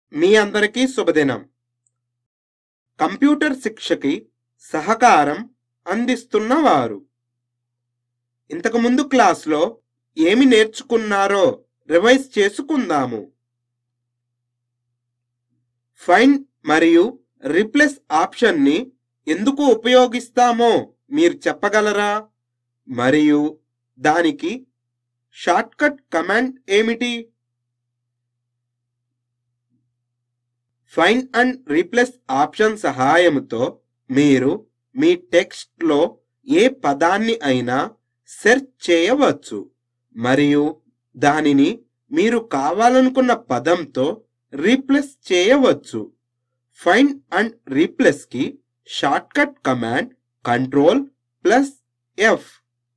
మీ అందరికీ శుభదినం కంప్యూటర్ శిక్షకి సహకారం అందిస్తున్న వారు ఇంతకుముందు క్లాస్లో ఏమి నేర్చుకున్నారో రివైజ్ చేసుకుందాము ఫైండ్ మరియు రీప్లేస్ ఆప్షన్ని ఎందుకు ఉపయోగిస్తామో మీరు చెప్పగలరా మరియు దానికి షార్ట్కట్ కమాండ్ ఏమిటి ఫైండ్ అండ్ రీప్లేస్ ఆప్షన్ సహాయంతో మీరు మీ టెక్స్ట్లో ఏ పదాన్ని అయినా సెర్చ్ చేయవచ్చు మరియు దానిని మీరు కావాలనుకున్న పదంతో రీప్లేస్ చేయవచ్చు ఫైండ్ అండ్ రీప్లేస్ కి shortcut command control plus F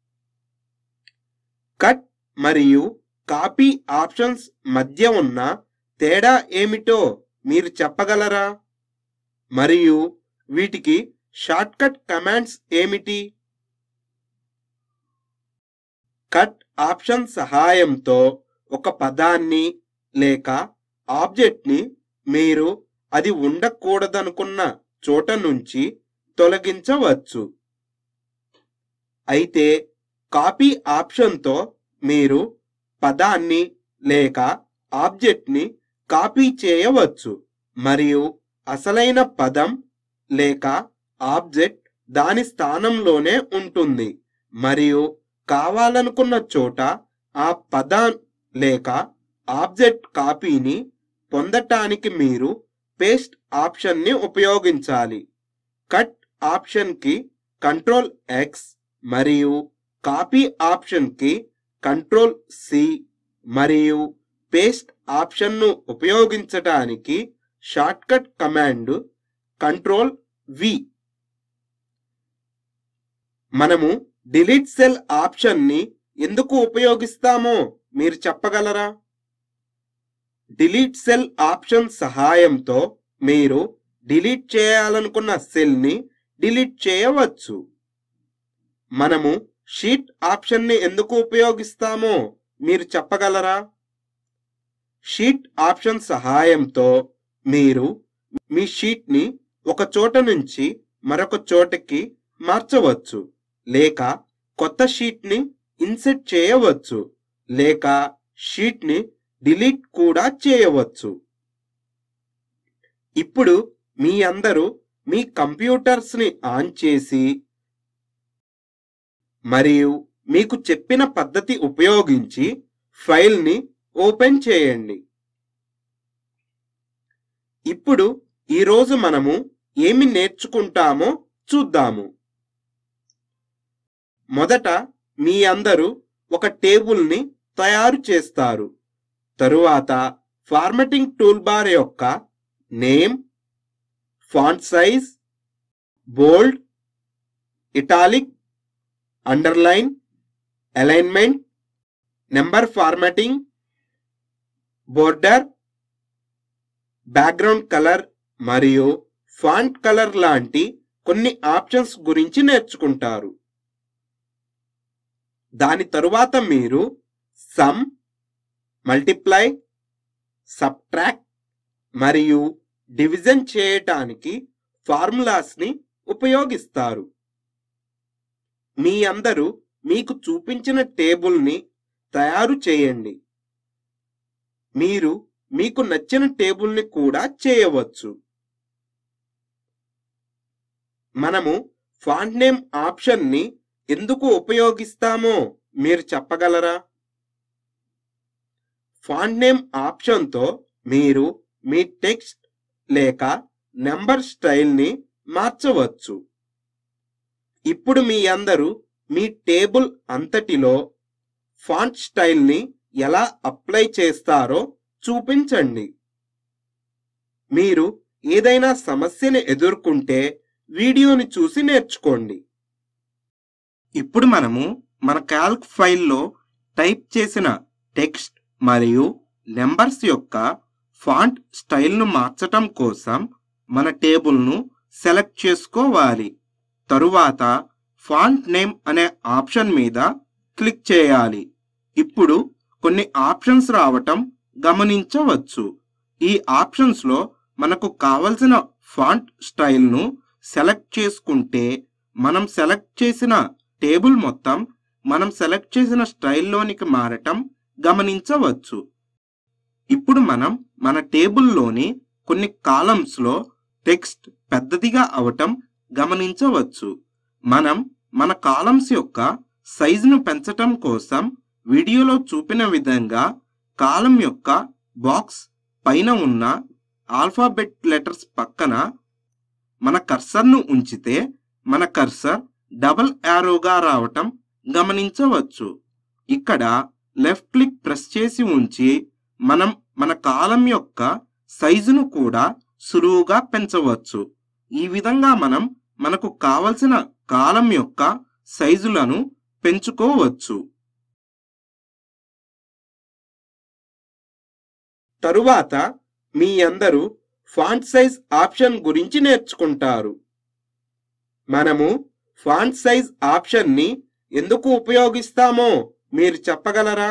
cut మరియు కాపీ ఆప్షన్స్ మధ్య ఉన్న తేడా ఏమిటో మీరు చెప్పగలరా మరియు వీటికి షార్ట్కట్ కమాండ్స్ ఏమిటి కట్ ఆప్షన్ సహాయంతో ఒక పదాన్ని లేక ఆబ్జెక్ట్ని మీరు అది ఉండకూడదనుకున్న చోట నుంచి తొలగించవచ్చు అయితే కాపీ ఆప్షన్తో మీరు పదాన్ని లేక ఆబ్జెక్ట్ని కాపీ చేయవచ్చు మరియు అసలైన పదం లేక ఆబ్జెక్ట్ దాని స్థానంలోనే ఉంటుంది మరియు కావాలనుకున్న చోట ఆ పదం లేక ఆబ్జెక్ట్ కాపీని పొందటానికి మీరు పేస్ట్ ఆప్షన్ని ఉపయోగించాలి కట్ ఆప్షన్కి కంట్రోల్ ఎక్స్ మరియు కాపీ ఆప్షన్కి కంట్రోల్ సి మరియు పేస్ట్ ఆప్షన్ను ఉపయోగించటానికి షార్ట్కట్ కమాండ్ కంట్రోల్ వి మనము డిలీట్ సెల్ ఆప్షన్ని ఎందుకు ఉపయోగిస్తామో మీరు చెప్పగలరా డిలీట్ సెల్ ఆప్షన్ సహాయంతో మీరు డిలీట్ చేయాలనుకున్న సెల్ని డిలీట్ చేయవచ్చు మనము షీట్ ఆప్షన్ని ఎందుకు ఉపయోగిస్తామో మీరు చెప్పగలరా షీట్ ఆప్షన్ సహాయంతో మీరు మీ షీట్ని ఒక చోట నుంచి మరొక చోటకి మార్చవచ్చు లేక కొత్త షీట్ని ఇన్సెట్ చేయవచ్చు లేక షీట్ని డిలీట్ కూడా చేయవచ్చు ఇప్పుడు మీ అందరూ మీ కంప్యూటర్స్ని ఆన్ చేసి మరియు మీకు చెప్పిన పద్ధతి ఉపయోగించి ఫైల్ని ఓపెన్ చేయండి ఇప్పుడు ఈరోజు మనము ఏమి నేర్చుకుంటామో చూద్దాము మొదట మీ అందరూ ఒక టేబుల్ని తయారు చేస్తారు తరువాత ఫార్మటింగ్ టూల్బార్ యొక్క name font size bold italic underline alignment number formatting border background colour మరియు ఫాంట్ కలర్ లాంటి కొన్ని ఆప్షన్స్ గురించి నేర్చుకుంటారు దాని తరువాత మీరు సమ్ మల్టిప్లై సబ్ట్రాక్ట్ మరియు డివిజన్ చేయటానికి ఫార్ములాస్ని ఉపయోగిస్తారు మీ అందరూ మీకు చూపించిన టేబుల్ని తయారు చేయండి మీరు మీకు నచ్చిన టేబుల్ని కూడా చేయవచ్చు మనము ఫాంట్ నేమ్ ఆప్షన్ని ఎందుకు ఉపయోగిస్తామో మీరు చెప్పగలరా ఫాంట్ నేమ్ ఆప్షన్తో మీరు మీ టెక్స్ట్ లేక నెంబర్ స్టైల్ని మార్చవచ్చు ఇప్పుడు మీ అందరూ మీ టేబుల్ అంతటిలో ఫాంట్ స్టైల్ని ఎలా అప్లై చేస్తారో చూపించండి మీరు ఏదైనా సమస్యని ఎదుర్కొంటే వీడియోని చూసి నేర్చుకోండి ఇప్పుడు మనము మన క్యాల్క్ ఫైల్లో టైప్ చేసిన టెక్స్ట్ మరియు నెంబర్స్ యొక్క ఫాంట్ స్టైల్ను మార్చటం కోసం మన టేబుల్ను సెలెక్ట్ చేసుకోవాలి తరువాత ఫాంట్ నేమ్ అనే ఆప్షన్ మీద క్లిక్ చేయాలి ఇప్పుడు కొన్ని ఆప్షన్స్ రావటం గమనించవచ్చు ఈ ఆప్షన్స్లో మనకు కావలసిన ఫాంట్ స్టైల్ను సెలెక్ట్ చేసుకుంటే మనం సెలెక్ట్ చేసిన టేబుల్ మొత్తం మనం సెలెక్ట్ చేసిన స్టైల్లోనికి మారటం గమనించవచ్చు ఇప్పుడు మనం మన టేబుల్లోని కొన్ని కాలమ్స్లో టెక్స్ట్ పెద్దదిగా అవటం గమనించవచ్చు మనం మన కాలమ్స్ యొక్క సైజును పెంచటం కోసం వీడియోలో చూపిన విధంగా కాలం యొక్క బాక్స్ పైన ఉన్న ఆల్ఫాబెట్ లెటర్స్ పక్కన మన కర్సర్ను ఉంచితే మన కర్సర్ డబల్ యారోగా రావటం గమనించవచ్చు ఇక్కడ లెఫ్ట్ క్లిక్ ప్రెస్ చేసి ఉంచి మనం మన కాలం యొక్క సైజును కూడా సులువుగా పెంచవచ్చు ఈ విధంగా మనం మనకు కావలసిన కాలం యొక్క సైజులను పెంచుకోవచ్చు తరువాత మీ అందరూ ఫాంట్ సైజ్ ఆప్షన్ గురించి నేర్చుకుంటారు మనము ఫాంట్ సైజ్ ఆప్షన్ని ఎందుకు ఉపయోగిస్తామో మీరు చెప్పగలరా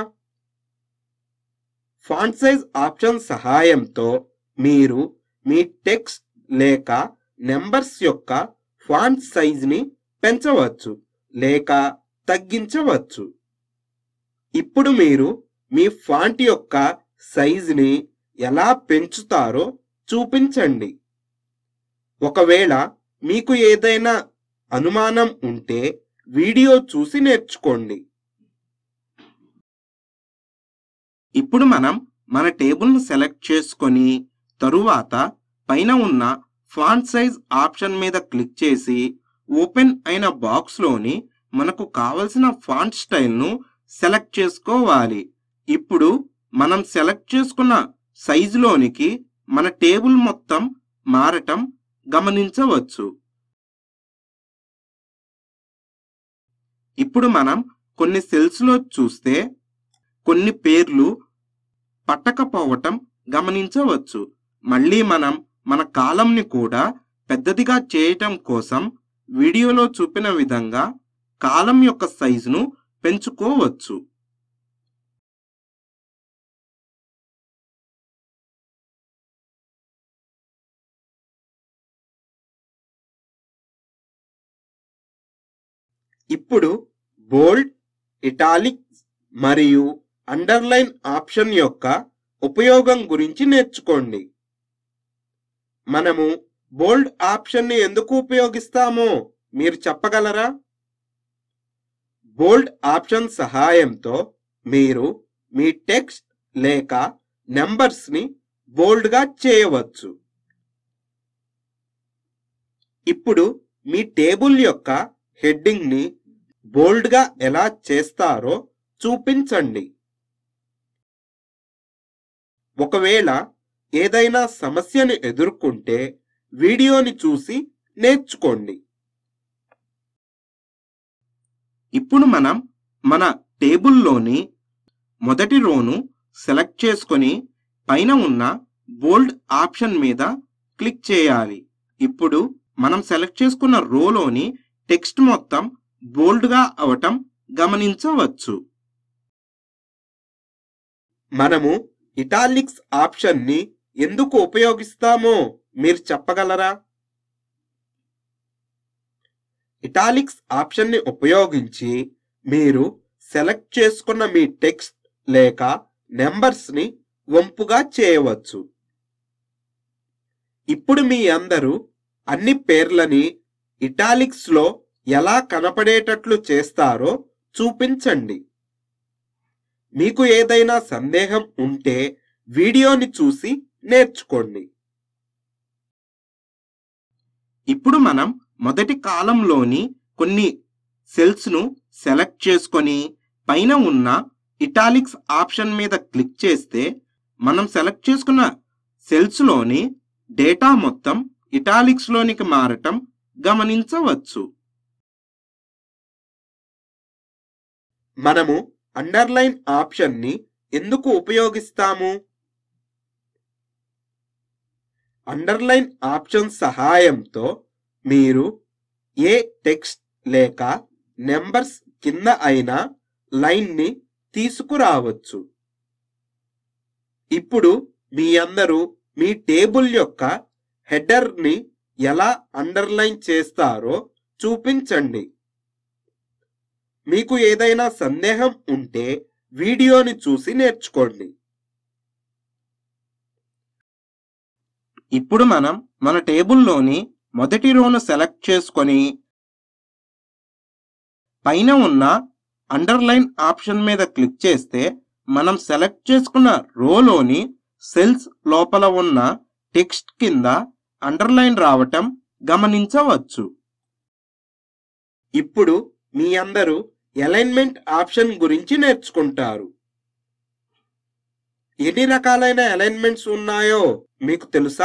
ఫాంట్ సైజ్ ఆప్షన్ సహాయంతో మీరు మీ టెక్స్ట్ లేక నెంబర్స్ యొక్క ఫాంట్ సైజ్ని పెంచవచ్చు లేక తగ్గించవచ్చు ఇప్పుడు మీరు మీ ఫాంట్ యొక్క సైజుని ఎలా పెంచుతారో చూపించండి ఒకవేళ మీకు ఏదైనా అనుమానం ఉంటే వీడియో చూసి నేర్చుకోండి ఇప్పుడు మనం మన టేబుల్ను సెలెక్ట్ చేసుకొని తరువాత పైన ఉన్న ఫాంట్ సైజ్ ఆప్షన్ మీద క్లిక్ చేసి ఓపెన్ అయిన బాక్స్లోని మనకు కావలసిన ఫాంట్ స్టైల్ను సెలెక్ట్ చేసుకోవాలి ఇప్పుడు మనం సెలెక్ట్ చేసుకున్న సైజులోనికి మన టేబుల్ మొత్తం మారటం గమనించవచ్చు ఇప్పుడు మనం కొన్ని సెల్స్లో చూస్తే కొన్ని పేర్లు పట్టకపోవటం గమనించవచ్చు మళ్ళీ మనం మన కాలంని కూడా పెద్దదిగా చేయటం కోసం వీడియోలో చూపిన విధంగా కాలం యొక్క సైజును పెంచుకోవచ్చు ఇప్పుడు బోల్డ్ ఇటాలిక్ మరియు అండర్లైన్ ఆప్షన్ యొక్క ఉపయోగం గురించి నేర్చుకోండి మనము బోల్డ్ ఆప్షన్ని ఎందుకు ఉపయోగిస్తామో మీరు చెప్పగలరా బోల్డ్ ఆప్షన్ సహాయంతో మీరు మీ టెక్స్ట్ లేక నెంబర్స్ని బోల్డ్గా చేయవచ్చు ఇప్పుడు మీ టేబుల్ యొక్క హెడ్డింగ్ని బోల్డ్గా ఎలా చేస్తారో చూపించండి ఒకవేళ ఏదైనా సమస్యను ఎదుర్కొంటే వీడియోని చూసి నేర్చుకోండి ఇప్పుడు మనం మన టేబుల్లోని మొదటి రోను సెలెక్ట్ చేసుకొని పైన ఉన్న బోల్డ్ ఆప్షన్ మీద క్లిక్ చేయాలి ఇప్పుడు మనం సెలెక్ట్ చేసుకున్న రోలోని టెక్స్ట్ మొత్తం బోల్డ్గా అవటం గమనించవచ్చు మనము ఇటాలిక్స్ ఆప్షన్ని ఎందుకు ఉపయోగిస్తామో మీరు చెప్పగలరా ఇటాలిక్స్ ఆప్షన్ని ఉపయోగించి మీరు సెలెక్ట్ చేసుకున్న మీ టెక్స్ట్ లేక నెంబర్స్ని వంపుగా చేయవచ్చు ఇప్పుడు మీ అందరూ అన్ని పేర్లని ఇటాలిక్స్లో ఎలా కనపడేటట్లు చేస్తారో చూపించండి మీకు ఏదైనా సందేహం ఉంటే వీడియోని చూసి నేర్చుకోండి ఇప్పుడు మనం మొదటి కాలంలోని కొన్ని సెల్స్ను సెలెక్ట్ చేసుకొని పైన ఉన్న ఇటాలిక్స్ ఆప్షన్ మీద క్లిక్ చేస్తే మనం సెలెక్ట్ చేసుకున్న సెల్స్లోని డేటా మొత్తం ఇటాలిక్స్లోనికి మారటం గమనించవచ్చు మనము అండర్లైన్ ఆప్షన్ని ఎందుకు ఉపయోగిస్తాము అండర్లైన్ ఆప్షన్ సహాయంతో మీరు ఏ టెక్స్ట్ లేక నెంబర్స్ కింద అయినా లైన్ని తీసుకురావచ్చు ఇప్పుడు మీ అందరూ మీ టేబుల్ యొక్క హెడర్ని ఎలా అండర్లైన్ చేస్తారో చూపించండి మీకు ఏదైనా సందేహం ఉంటే వీడియోని చూసి నేర్చుకోండి ఇప్పుడు మనం మన టేబుల్లోని మొదటి రోను సెలెక్ట్ చేసుకొని పైన ఉన్న అండర్లైన్ ఆప్షన్ మీద క్లిక్ చేస్తే మనం సెలెక్ట్ చేసుకున్న రోలోని సెల్స్ లోపల ఉన్న టెక్స్ట్ కింద అండర్లైన్ రావటం గమనించవచ్చు ఇప్పుడు మీ అందరూ అలైన్మెంట్ ఆప్షన్ గురించి నేర్చుకుంటారు ఎన్ని రకాలైన అలైన్మెంట్స్ ఉన్నాయో మీకు తెలుసా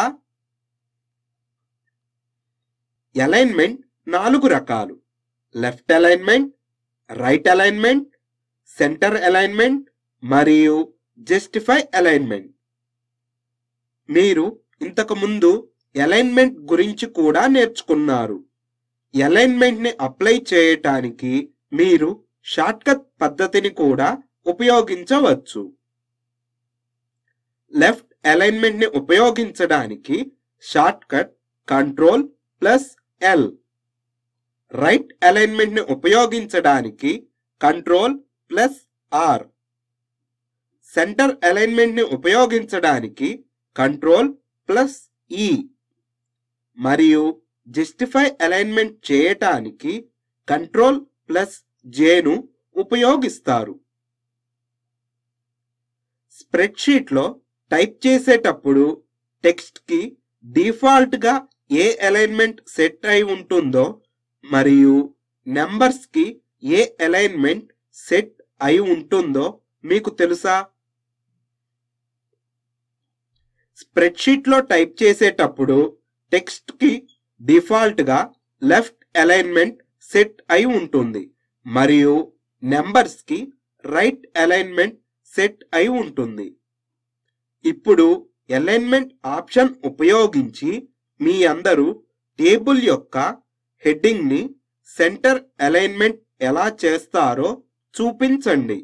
అలైన్మెంట్ నాలుగు రకాలు left alignment right alignment center alignment మరియు జస్టిఫై అలైన్మెంట్ మీరు ఇంతకు ముందు అలైన్మెంట్ గురించి కూడా నేర్చుకున్నారు అలైన్మెంట్ ని అప్లై చేయటానికి మీరు షార్ట్కట్ పద్ధతిని కూడా ఉపయోగించవచ్చు లెఫ్ట్ అలైన్మెంట్ ని ఉపయోగించడానికి shortcut control plus L right alignment ని ఉపయోగించడానికి control plus R center alignment ని ఉపయోగించడానికి కంట్రోల్ ప్లస్ ఈ మరియు జస్టిఫై అలైన్మెంట్ చేయటానికి కంట్రోల్ ప్లస్ జేను ఉపయోగిస్తారు స్ప్రెడ్షీట్లో టైప్ చేసేటప్పుడు టెక్స్ట్కి డిఫాల్ట్గా ఏ అలైన్మెంట్ సెట్ అయి ఉంటుందో మరియు నెంబర్స్కి ఏ అలైన్మెంట్ సెట్ అయి ఉంటుందో మీకు తెలుసా స్ప్రెడ్షీట్లో టైప్ చేసేటప్పుడు టెక్స్ట్కి డిఫాల్ట్గా లెఫ్ట్ అలైన్మెంట్ సెట్ అయి ఉంటుంది మరియు నెంబర్స్కి రైట్ అలైన్మెంట్ సెట్ అయి ఉంటుంది ఇప్పుడు అలైన్మెంట్ ఆప్షన్ ఉపయోగించి మీ అందరూ టేబుల్ యొక్క హెడ్డింగ్ని సెంటర్ అలైన్మెంట్ ఎలా చేస్తారో చూపించండి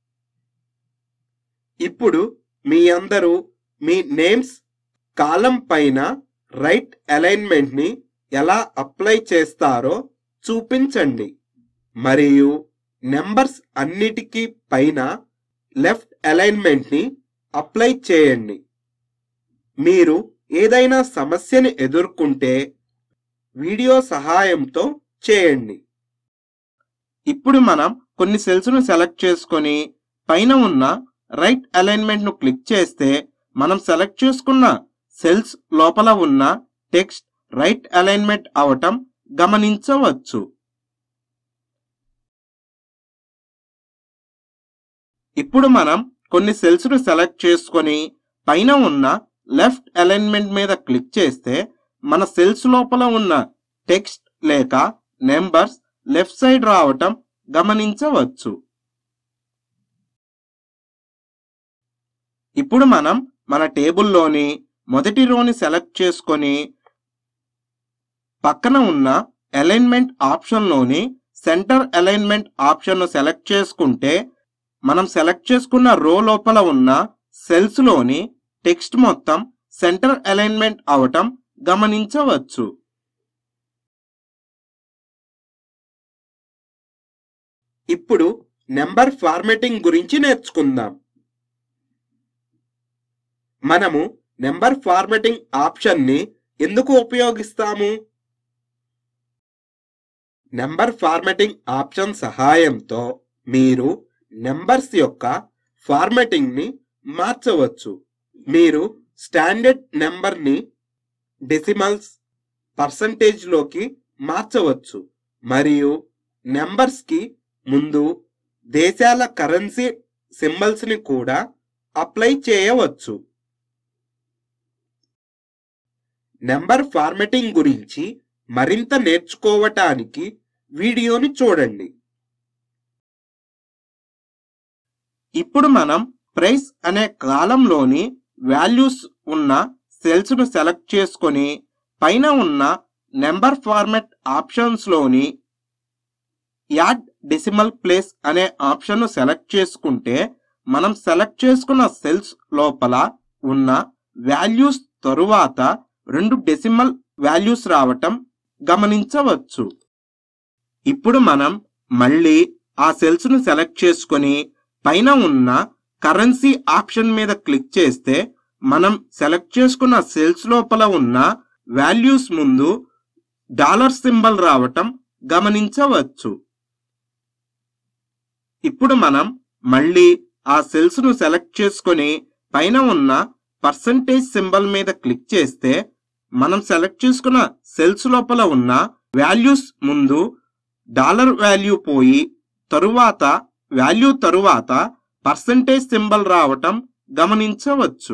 ఇప్పుడు మీ అందరూ మీ నేమ్స్ కాలం పైన రైట్ అలైన్మెంట్ ని ఎలా అప్లై చేస్తారో చూపించండి మరియు నెంబర్స్ అన్నిటికీ పైన లెఫ్ట్ అలైన్మెంట్ ని అప్లై చేయండి మీరు ఏదైనా సమస్యని ఎదుర్కొంటే వీడియో సహాయంతో చేయండి ఇప్పుడు మనం కొన్ని సెల్స్ ను సెలెక్ట్ చేసుకొని పైన ఉన్న రైట్ అలైన్మెంట్ ను క్లిక్ చేస్తే మనం సెలెక్ట్ చేసుకున్న సెల్స్ లోపల ఉన్న టెక్స్ట్ రైట్ అలైన్మెంట్ అవటం గమనించవచ్చు ఇప్పుడు మనం కొన్ని సెల్స్ ను సెలెక్ట్ చేసుకొని పైన ఉన్న లెఫ్ట్ అలైన్మెంట్ మీద క్లిక్ చేస్తే మన సెల్స్ లోపల ఉన్న టెక్స్ట్ లేక నెంబర్స్ లెఫ్ట్ సైడ్ రావటం గమనించవచ్చు ఇప్పుడు మనం మన టేబుల్లోని మొదటి రోని సెలెక్ట్ చేసుకొని పక్కన ఉన్న అలైన్మెంట్ ఆప్షన్లోని సెంటర్ అలైన్మెంట్ ఆప్షన్ను సెలెక్ట్ చేసుకుంటే మనం సెలెక్ట్ చేసుకున్న రో లోపల ఉన్న సెల్స్లోని టెక్స్ట్ మొత్తం సెంటర్ అలైన్మెంట్ అవటం గమనించవచ్చు ఇప్పుడు నెంబర్ ఫార్మాటింగ్ గురించి నేర్చుకుందాం మనము నెంబర్ ఫార్మాటింగ్ ఆప్షన్ని ఎందుకు ఉపయోగిస్తాము నెంబర్ ఫార్మాటింగ్ ఆప్షన్ సహాయంతో మీరు నెంబర్స్ యొక్క ఫార్మాటింగ్ ని మార్చవచ్చు మీరు స్టాండర్డ్ నెంబర్ని డెసిమల్స్ పర్సంటేజ్ లోకి మార్చవచ్చు మరియు నెంబర్స్ కి ముందు దేశాల కరెన్సీ సింబల్స్ ని కూడా అప్లై చేయవచ్చు నెంబర్ ఫార్మాటింగ్ గురించి మరింత నేర్చుకోవటానికి వీడియోని చూడండి ఇప్పుడు మనం ప్రైస్ అనే కాలంలోని వాల్యూస్ ఉన్న సెల్స్ ను సెలెక్ట్ చేసుకొని పైన ఉన్న నెంబర్ ఫార్మాట్ ఆప్షన్స్ లోని యాడ్ డెసిమల్ ప్లేస్ అనే ఆప్షన్ ను సెలెక్ట్ చేసుకుంటే మనం సెలెక్ట్ చేసుకున్న సెల్స్ లోపల ఉన్న వాల్యూస్ తరువాత రెండు డెసిమల్ వాల్యూస్ రావటం గమనించవచ్చు ఇప్పుడు మనం మళ్ళీ ఆ సెల్స్ ను సెలెక్ట్ చేసుకొని పైన ఉన్న కరెన్సీ ఆప్షన్ మీద క్లిక్ చేస్తే మనం సెలెక్ట్ చేసుకున్న సెల్స్ లోపల ఉన్న వాల్యూస్ ముందు డాలర్ సింబల్ రావటం గమనించవచ్చు ఇప్పుడు మనం మళ్ళీ ఆ సెల్స్ ను సెలెక్ట్ చేసుకొని పైన ఉన్న పర్సంటేజ్ సింబల్ మీద క్లిక్ చేస్తే మనం సెలెక్ట్ చేసుకున్న సెల్స్ లోపల ఉన్న వాల్యూస్ ముందు డాలర్ వాల్యూ పోయి తరువాత వాల్యూ తరువాత పర్సంటేజ్ సింబల్ రావటం గమనించవచ్చు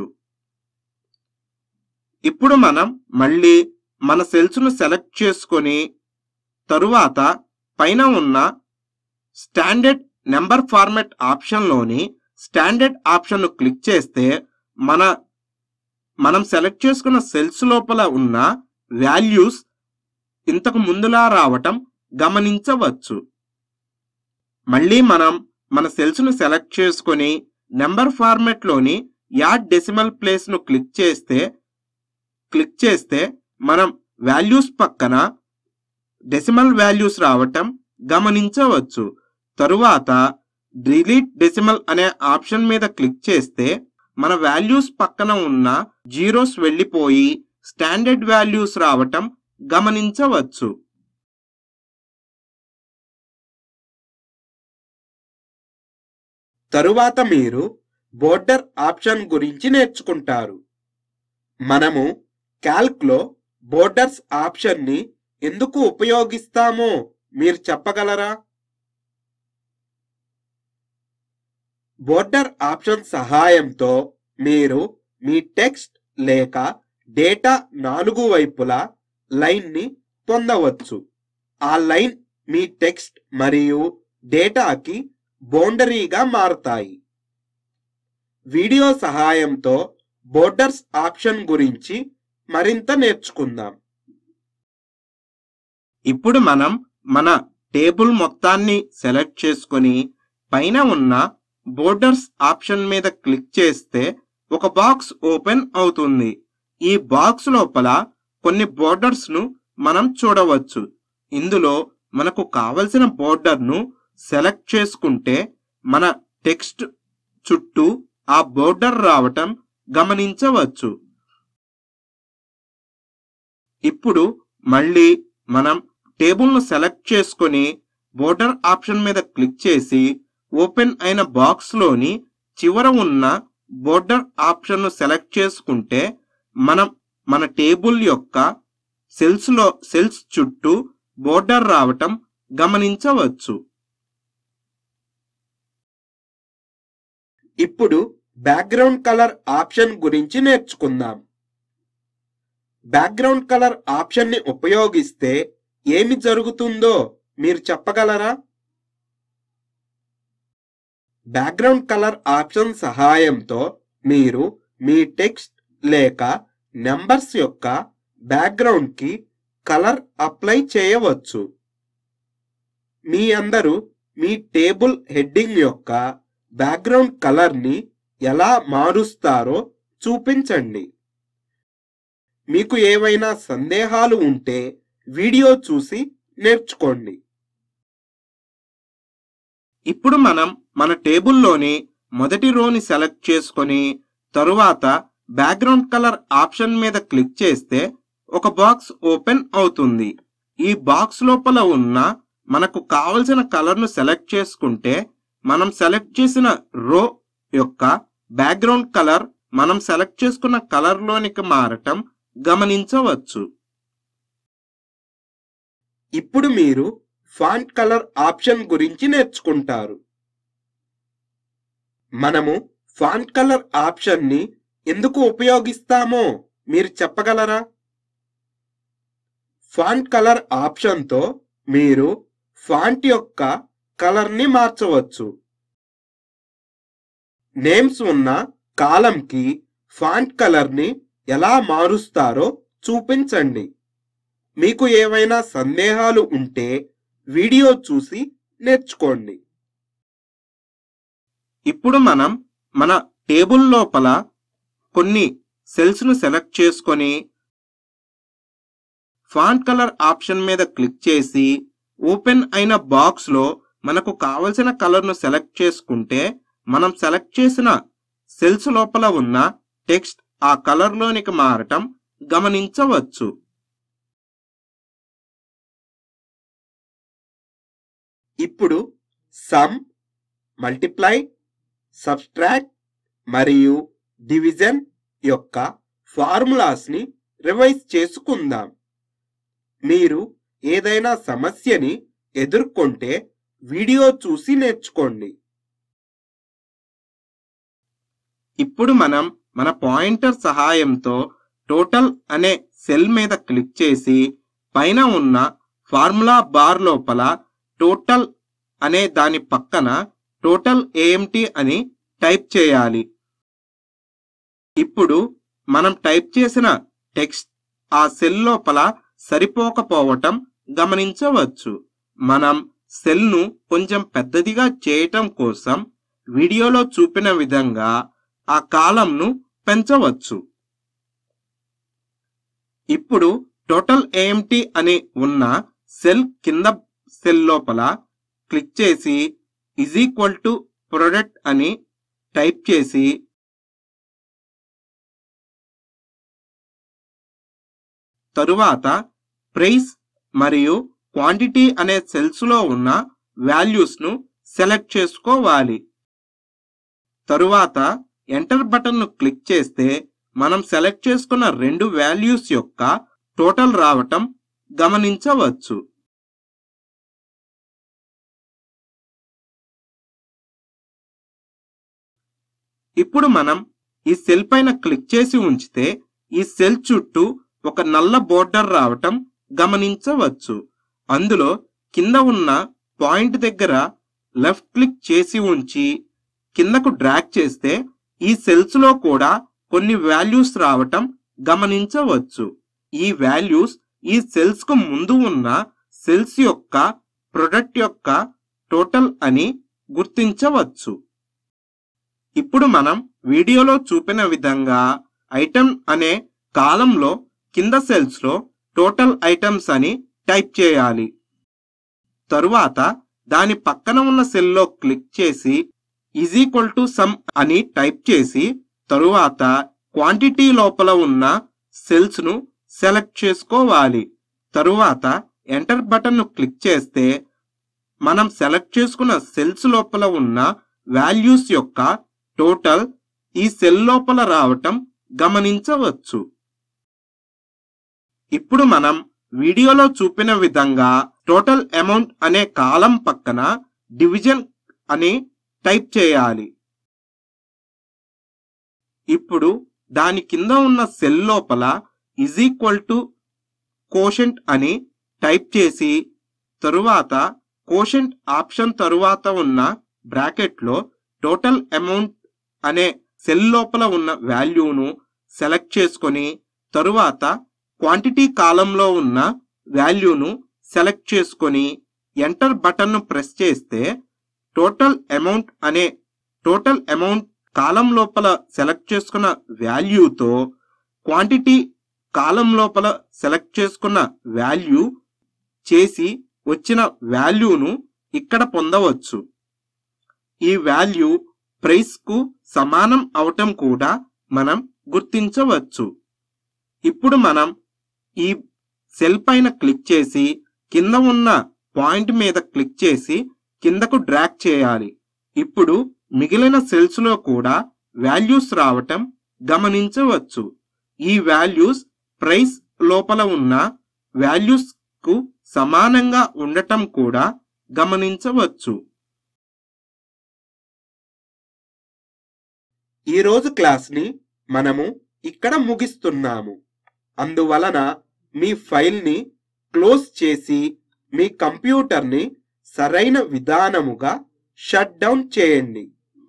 ఇప్పుడు మనం మళ్ళీ మన సెల్స్ ను సెలెక్ట్ చేసుకొని తరువాత పైన ఉన్న స్టాండర్డ్ నెంబర్ ఫార్మాట్ ఆప్షన్లోని స్టాండర్డ్ ఆప్షన్ను క్లిక్ చేస్తే మన మనం సెలెక్ట్ చేసుకున్న సెల్స్ లోపల ఉన్న వాల్యూస్ ఇంతకు ముందులా రావటం గమనించవచ్చు మళ్ళీ మనం మన సెల్స్ ను సెలెక్ట్ చేసుకొని నెంబర్ ఫార్మాట్ లోని యాడ్ డెసిమల్ ప్లేస్ ను క్లిక్ చేస్తే క్లిక్ చేస్తే మనం వాల్యూస్ పక్కన డెసిమల్ వాల్యూస్ రావటం గమనించవచ్చు తరువాత డిలీట్ డెసిమల్ అనే ఆప్షన్ మీద క్లిక్ చేస్తే మన వాల్యూస్ పక్కన ఉన్న జీరోస్ వెళ్ళిపోయి స్టాండర్డ్ వాల్యూస్ రావటం గమనించవచ్చు తరువాత మీరు బోర్డర్ ఆప్షన్ గురించి నేర్చుకుంటారు మనము క్యాల్క్లో బోర్డర్స్ ఆప్షన్ని ఎందుకు ఉపయోగిస్తామో మీరు చెప్పగలరా బోర్డర్ ఆప్షన్ సహాయంతో మీరు మీ టెక్స్ట్ లేక డేటా నాలుగు వైపులా లైన్ని పొందవచ్చు ఆ లైన్ మీ టెక్స్ట్ మరియు డేటాకి బౌండరీగా మారతాయి వీడియో సహాయంతో బోర్డర్స్ ఆప్షన్ గురించి మరింత నేర్చుకుందాం ఇప్పుడు మనం మన టేబుల్ మొత్తాన్ని సెలెక్ట్ చేసుకొని పైన ఉన్న బోర్డర్స్ ఆప్షన్ మీద క్లిక్ చేస్తే ఒక బాక్స్ ఓపెన్ అవుతుంది ఈ బాక్స్ లోపల కొన్ని బోర్డర్స్ ను మనం చూడవచ్చు ఇందులో మనకు కావలసిన బోర్డర్ ను సెలెక్ట్ చేసుకుంటే మన టెక్స్ట్ చుట్టూ ఆ బోర్డర్ రావటం గమనించవచ్చు ఇప్పుడు మళ్ళీ మనం టేబుల్ ను సెలెక్ట్ చేసుకొని బోర్డర్ ఆప్షన్ మీద క్లిక్ చేసి ఓపెన్ అయిన బాక్స్ లోని చివర ఉన్న బోర్డర్ ఆప్షన్ ను సెలెక్ట్ చేసుకుంటే మనం మన టేబుల్ యొక్క సెల్స్ లో సెల్స్ చుట్టూ బోర్డర్ రావటం గమనించవచ్చు ఇప్పుడు బ్యాక్గ్రౌండ్ కలర్ ఆప్షన్ గురించి నేర్చుకుందాం బ్యాక్గ్రౌండ్ కలర్ ఆప్షన్ని ఉపయోగిస్తే ఏమి జరుగుతుందో మీరు చెప్పగలరా బ్యాక్గ్రౌండ్ కలర్ ఆప్షన్ సహాయంతో మీరు మీ టెక్స్ట్ లేక నెంబర్స్ యొక్క బ్యాక్గ్రౌండ్ కి కలర్ అప్లై చేయవచ్చు మీ అందరూ మీ టేబుల్ హెడ్డింగ్ యొక్క బ్యాక్గ్రౌండ్ కలర్ ని ఎలా మారుస్తారో చూపించండి మీకు ఏవైనా సందేహాలు ఉంటే వీడియో చూసి నేర్చుకోండి ఇప్పుడు మనం మన టేబుల్లోని మొదటి రోని సెలెక్ట్ చేసుకొని తరువాత బ్యాక్గ్రౌండ్ కలర్ ఆప్షన్ మీద క్లిక్ చేస్తే ఒక బాక్స్ ఓపెన్ అవుతుంది ఈ బాక్స్ లోపల ఉన్న మనకు కావలసిన కలర్ ను సెలెక్ట్ చేసుకుంటే మనం సెలెక్ట్ చేసిన రో యొక్క బ్యాక్గ్రౌండ్ కలర్ మనం సెలెక్ట్ చేసుకున్న కలర్ లోనికి మారటం గమనించవచ్చు ఇప్పుడు మీరు ఫాంట్ కలర్ ఆప్షన్ గురించి నేర్చుకుంటారు మనము ఫాంట్ కలర్ ఆప్షన్ ని ఎందుకు ఉపయోగిస్తామో మీరు చెప్పగలరా ఫాంట్ కలర్ ఆప్షన్తో మీరు ఫాంట్ యొక్క కలర్ ని మార్చవచ్చు నేమ్స్ ఉన్న కాలంకి ఫాంట్ కలర్ ని ఎలా మారుస్తారో చూపించండి మీకు ఏవైనా సందేహాలు ఉంటే వీడియో చూసి నేర్చుకోండి ఇప్పుడు మనం మన టేబుల్ లోపల కొన్ని సెల్స్ ను సెలెక్ట్ చేసుకొని ఫాంట్ కలర్ ఆప్షన్ మీద క్లిక్ చేసి ఓపెన్ అయిన బాక్స్ లో మనకు కావలసిన కలర్ ను సెలెక్ట్ చేసుకుంటే మనం సెలెక్ట్ చేసిన సెల్స్ లోపల ఉన్న టెక్స్ట్ ఆ కలర్ లోనికి మారటం గమనించవచ్చు ఇప్పుడు సమ్ మల్టిప్లై సబ్స్ట్రాక్ట్ మరియు డివిజన్ యొక్క ఫార్ములాస్ని రివైజ్ చేసుకుందాం మీరు ఏదైనా సమస్యని ఎదుర్కొంటే వీడియో చూసి నేర్చుకోండి ఇప్పుడు మనం మన పాయింటర్ సహాయంతో టోటల్ అనే సెల్ మీద క్లిక్ చేసి పైన ఉన్న ఫార్ములా బార్ లోపల టోటల్ అనే దాని పక్కన టోటల్ ఏఎంటి అని టైప్ చేయాలి ఇప్పుడు మనం టైప్ చేసిన టెక్స్ట్ ఆ సెల్ లోపల సరిపోకపోవటం గమనించవచ్చు మనం సెల్ను కొంచెం పెద్దదిగా చేయటం కోసం వీడియోలో చూపిన విధంగా ఆ కాలంను పెంచవచ్చు ఇప్పుడు టోటల్ ఏఎంటి అని ఉన్న సెల్ కింద సెల్ లోపల క్లిక్ చేసి ఇజ్ ఈక్వల్ టు ప్రొడక్ట్ అని టైప్ చేసి తరువాత ప్రైస్ మరియు క్వాంటిటీ అనే సెల్స్ లో ఉన్న వాల్యూస్ ను సెలెక్ట్ చేసుకోవాలి తరువాత ఎంటర్ బటన్ ను క్లిక్ చేస్తే మనం సెలెక్ట్ చేసుకున్న రెండు వాల్యూస్ యొక్క టోటల్ రావటం గమనించవచ్చు ఇప్పుడు మనం ఈ సెల్ పైన క్లిక్ చేసి ఉంచితే ఈ సెల్ చుట్టూ ఒక నల్ల బోర్డర్ రావటం గమనించవచ్చు అందులో కింద ఉన్న పాయింట్ దగ్గర లెఫ్ట్ క్లిక్ చేసి ఉంచి కిందకు డ్రాగ్ చేస్తే ఈ సెల్స్ లో కూడా కొన్ని వాల్యూస్ రావటం గమనించవచ్చు ఈ వాల్యూస్ ఈ సెల్స్ కు ముందు ఉన్న సెల్స్ యొక్క ప్రొడక్ట్ యొక్క టోటల్ అని గుర్తించవచ్చు ఇప్పుడు మనం వీడియోలో చూపిన విధంగా ఐటమ్ అనే కాలంలో కింద సెల్స్ లో టోటల్ ఐటమ్స్ అని టైప్ చేయాలి తరువాత దాని పక్కన ఉన్న సెల్లో క్లిక్ చేసి ఈజ్ ఈక్వల్ టు సమ్ అని టైప్ చేసి తరువాత క్వాంటిటీ లోపల ఉన్న సెల్స్ ను సెలెక్ట్ చేసుకోవాలి తరువాత ఎంటర్ బటన్ ను క్లిక్ చేస్తే మనం సెలెక్ట్ చేసుకున్న సెల్స్ లోపల ఉన్న వాల్యూస్ యొక్క టోటల్ ఈ సెల్ లోపల రావటం గమనించవచ్చు ఇప్పుడు మనం వీడియోలో చూపిన విధంగా టోటల్ అమౌంట్ అనే కాలం పక్కన డివిజన్ అని టైప్ చేయాలి ఇప్పుడు దాని కింద ఉన్న సెల్ లోపల ఇజ్ ఈక్వల్ టు కోషెంట్ అని టైప్ చేసి తరువాత కోషెంట్ ఆప్షన్ తరువాత ఉన్న బ్రాకెట్లో టోటల్ అమౌంట్ అనే సెల్ లోపల ఉన్న వాల్యూను సెలెక్ట్ చేసుకొని తరువాత క్వాంటిటీ కాలంలో ఉన్న వాల్యూను సెలెక్ట్ చేసుకొని ఎంటర్ బటన్ను ప్రెస్ చేస్తే టోటల్ అమౌంట్ అనే టోటల్ అమౌంట్ కాలం లోపల సెలెక్ట్ చేసుకున్న వాల్యూతో క్వాంటిటీ కాలం లోపల సెలెక్ట్ చేసుకున్న వాల్యూ చేసి వచ్చిన వాల్యూను ఇక్కడ పొందవచ్చు ఈ వాల్యూ ప్రైస్ కు సమానం అవటం కూడా మనం గుర్తించవచ్చు ఇప్పుడు మనం ఈ సెల్ పైన క్లిక్ చేసి కింద ఉన్న పాయింట్ మీద క్లిక్ చేసి కిందకు డ్రాగ్ చేయాలి ఇప్పుడు మిగిలిన సెల్స్ లో కూడా వాల్యూస్ రావటం గమనించవచ్చు ఈ వాల్యూస్ ప్రైస్ లోపల ఉన్న వాల్యూస్ కు సమానంగా ఉండటం కూడా గమనించవచ్చు ఈ రోజు క్లాస్ని మనము ఇక్కడ ముగిస్తున్నాము అందువలన మీ ఫైల్ని క్లోజ్ చేసి మీ కంప్యూటర్ని సరైన విధానముగా షట్ డౌన్ చేయండి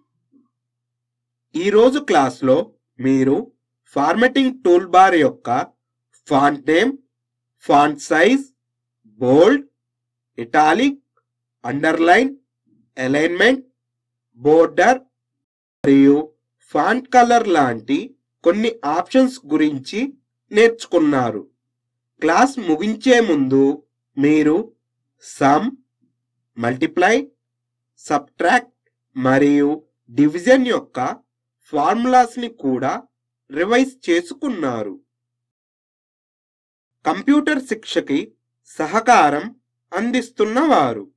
ఈరోజు క్లాస్లో మీరు ఫార్మెటింగ్ టూల్ బార్ యొక్క font name font size bold italic underline alignment border మరియు ఫాంట్ కలర్ లాంటి కొన్ని ఆప్షన్స్ గురించి నేర్చుకున్నారు క్లాస్ ముగించే ముందు మీరు సమ్ మల్టిప్లై సబ్ట్రాక్ట్ మరియు డివిజన్ యొక్క ఫార్ములాస్ని కూడా రివైజ్ చేసుకున్నారు కంప్యూటర్ శిక్షకి సహకారం అందిస్తున్నవారు